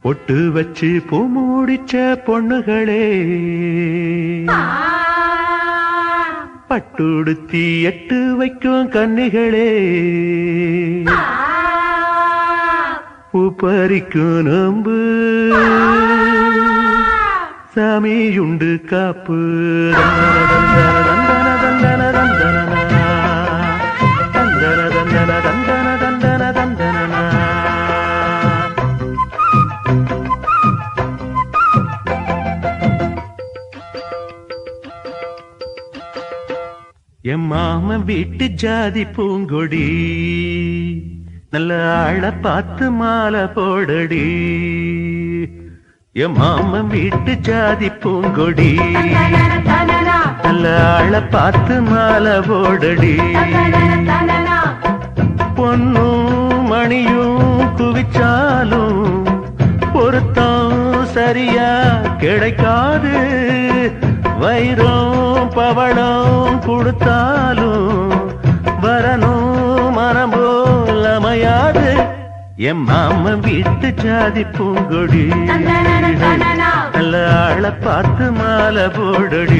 பொட்டு வச்சு பூ மூடிச்ச பொண்ணுகளே பட்டுடுத்தி எட்டு வைக்கும் கன்னிகளே பூ பறிக்கும் நம்பு சாமியுண்டு காப்பு தந்தன தந்தன தந்தன தந்தன தந்தன தந்தன தந்தன தந்தன என் மாமன் வீட்டு ஜாதி பூங்கொடி நல்ல ஆள பார்த்து மாலை போடடி என் மாமன் வீட்டு ஜாதி பூங்கொடி நல்ல ஆள பார்த்து மாலை போடடி பொன்னும் மணியும் குவிச்சாலும் பொருத்தம் சரியா கிடைக்காது வைரம் பவளம் கொடுத்தாலும் வரணும் மனம் போல் அமையாது என் மாமன் வீட்டு ஜாதி பூங்கொடி நல்ல ஆள பார்த்து மாலை போடடி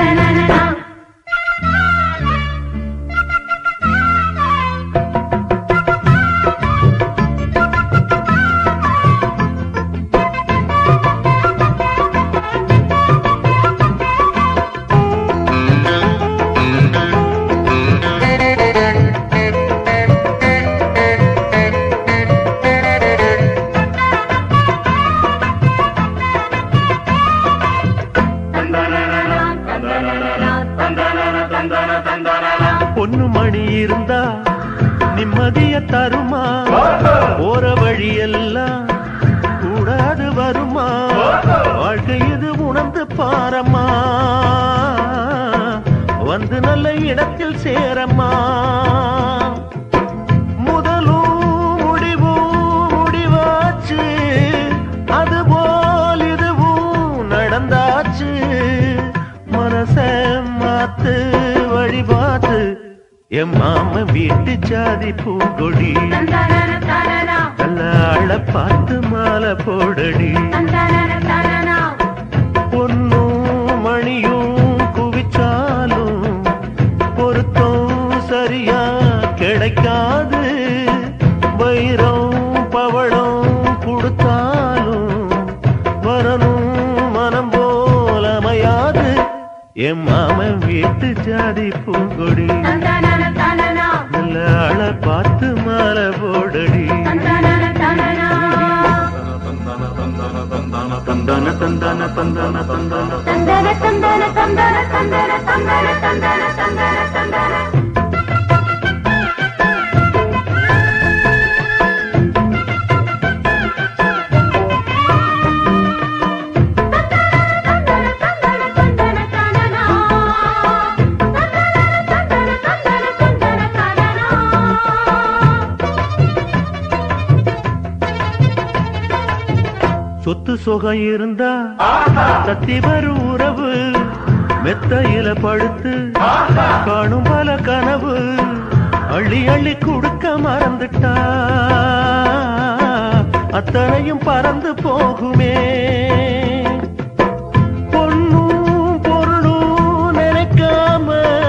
பொண்ணு மணி இருந்தா நிம்மதிய தருமா போற வழியெல்லாம் கூடாது வருமா வாழ்க்கை இது உணர்ந்து பாரம்மா வந்து நல்ல இடத்தில் சேரம்மா முதலும் முடிவும் முடிவாச்சு அதுபோல் இதுவும் நடந்தாச்சு மனச மாத்து வழிபாத்து என் மாம வீட்டு ஜாதி பூங்கொடி நல்ல ஆள பார்த்து மாலை போடடி பொன்னும் மணியும் குவிச்சாலும் பொருத்தம் சரியா கிடைக்காது வைரம் பவளம் கொடுத்தாலும் வரணும் மனம் போல் அமையாது என் மாமன் வீட்டு ஜாதி பூங்கொடி நல்ல ஆள பார்த்து மாலை போடடி தந்தான தந்தான தந்தான தந்தான சொத்து சுகம் இருந்தா தத்தி வரும் உறவு மெத்தையில படுத்து காணும் பல கனவு அள்ளி அள்ளி கொடுக்க மறந்துட்டா அத்தனையும் பறந்து போகுமே பொன்னும் பொருளும் நினைக்காம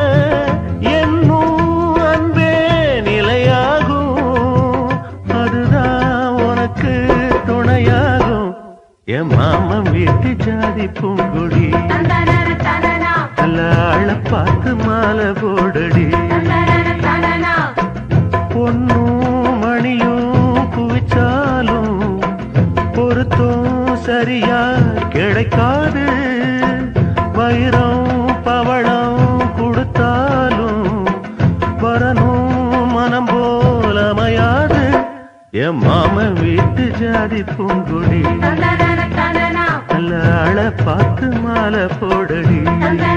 என்னும் அன்பே நிலையாகும் அதுதான் உனக்கு துணையாகும் என் மாமன் வீட்டு ஜாதி பூங்குடி நல்ல ஆள பார்த்து மாலை போடடி பொன்னும் மணியும் குவிச்சாலும் பொருத்தம் சரியா கிடைக்காது வைரம் பவளம் கொடுத்தாலும் வரணும் மனம் போல் அமையாது என் மாமன் வீட்டு ஜாதி பூங்குடி நல்ல ஆள பார்த்து மாலை போடடி